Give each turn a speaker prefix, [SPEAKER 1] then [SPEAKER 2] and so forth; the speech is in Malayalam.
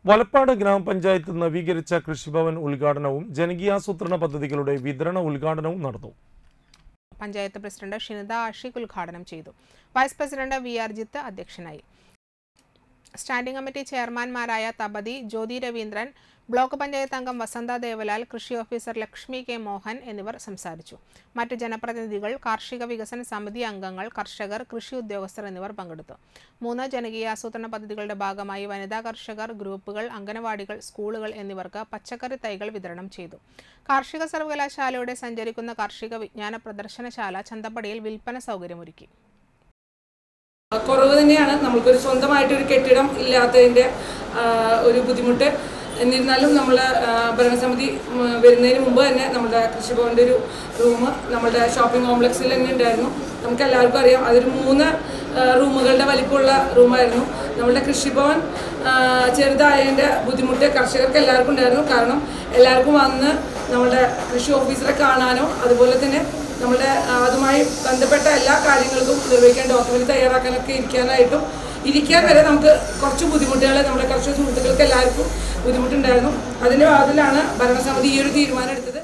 [SPEAKER 1] വലപ്പാട് ഗ്രാമപഞ്ചായത്ത് നവീകരിച്ച കൃഷിഭവൻ ഉദ്ഘാടനവും ജനകീയാസൂത്രണ പദ്ധതികളുടെ വിതരണ ഉദ്ഘാടനവും നടന്നു
[SPEAKER 2] പഞ്ചായത്ത് പ്രസിഡന്റ് ഷിനിത ആഷിഖ് ഉദ്ഘാടനം ചെയ്തു vice president V R Jith അധ്യക്ഷനായി സ്റ്റാൻഡിംഗ് കമ്മിറ്റി ചെയർമാൻമാരായ തപതി ജ്യോതി രവീന്ദ്രൻ ബ്ലോക്ക് പഞ്ചായത്ത് അംഗം വസന്ത ദേവലാൽ കൃഷി ഓഫീസർ ലക്ഷ്മി കെ മോഹൻ എന്നിവർ സംസാരിച്ചു മറ്റ് ജനപ്രതിനിധികൾ കാർഷിക വികസന സമിതി അംഗങ്ങൾ കർഷകർ കൃഷി ഉദ്യോഗസ്ഥർ എന്നിവർ പങ്കെടുത്തു മൂന്ന് ജനകീയാസൂത്രണ പദ്ധതികളുടെ ഭാഗമായി വനിതാ കർഷകർ ഗ്രൂപ്പുകൾ അംഗനവാടികൾ സ്കൂളുകൾ എന്നിവർക്ക് പച്ചക്കറി തൈകൾ വിതരണം ചെയ്തു കാർഷിക സർവകലാശാലയുടെ സഞ്ചരിക്കുന്ന കാർഷിക വിജ്ഞാന പ്രദർശനശാല ചന്തപ്പടിയിൽ വിൽപ്പന സൗകര്യമൊരുക്കി
[SPEAKER 3] കുറവ് തന്നെയാണ് നമ്മൾക്കൊരു സ്വന്തമായിട്ടൊരു കെട്ടിടം ഇല്ലാത്തതിൻ്റെ ആ, ഒരു ബുദ്ധിമുട്ട് എന്നിരുന്നാലും നമ്മൾ ഭരണസമിതി ഉം, വരുന്നതിന് മുമ്പ് തന്നെ നമ്മുടെ കൃഷിഭവൻ്റെ ഒരു റൂം നമ്മുടെ ഷോപ്പിംഗ് കോംപ്ലക്സിൽ തന്നെ ഉണ്ടായിരുന്നു നമുക്ക് എല്ലാവർക്കും അറിയാം അതൊരു മൂന്ന് ആ, റൂമുകളുടെ വലിപ്പമുള്ള റൂമായിരുന്നു നമ്മുടെ കൃഷിഭവൻ ആ, ചെറുതായതിൻ്റെ ബുദ്ധിമുട്ട് കർഷകർക്ക് എല്ലാവർക്കും ഉണ്ടായിരുന്നു കാരണം എല്ലാവർക്കും വന്ന് നമ്മുടെ കൃഷി ഓഫീസറെ കാണാനോ അതുപോലെ തന്നെ നമ്മുടെ ആ, അതുമായി ബന്ധപ്പെട്ട എല്ലാ കാര്യങ്ങൾക്കും നിർവഹിക്കാൻ ഡോക്യുമെന്റ് തയ്യാറാക്കാനൊക്കെ ഇരിക്കാനായിട്ടും ഇരിക്കാൻ വരെ നമുക്ക് കുറച്ച് ബുദ്ധിമുട്ടുകൾ നമ്മുടെ കർഷക സുഹൃത്തുക്കൾക്ക് എല്ലാവർക്കും ബുദ്ധിമുട്ടുണ്ടായിരുന്നു അതിൻ്റെ ഭാഗത്തിലാണ് ഭരണസമിതി ഈ ഒരു തീരുമാനം എടുത്തത്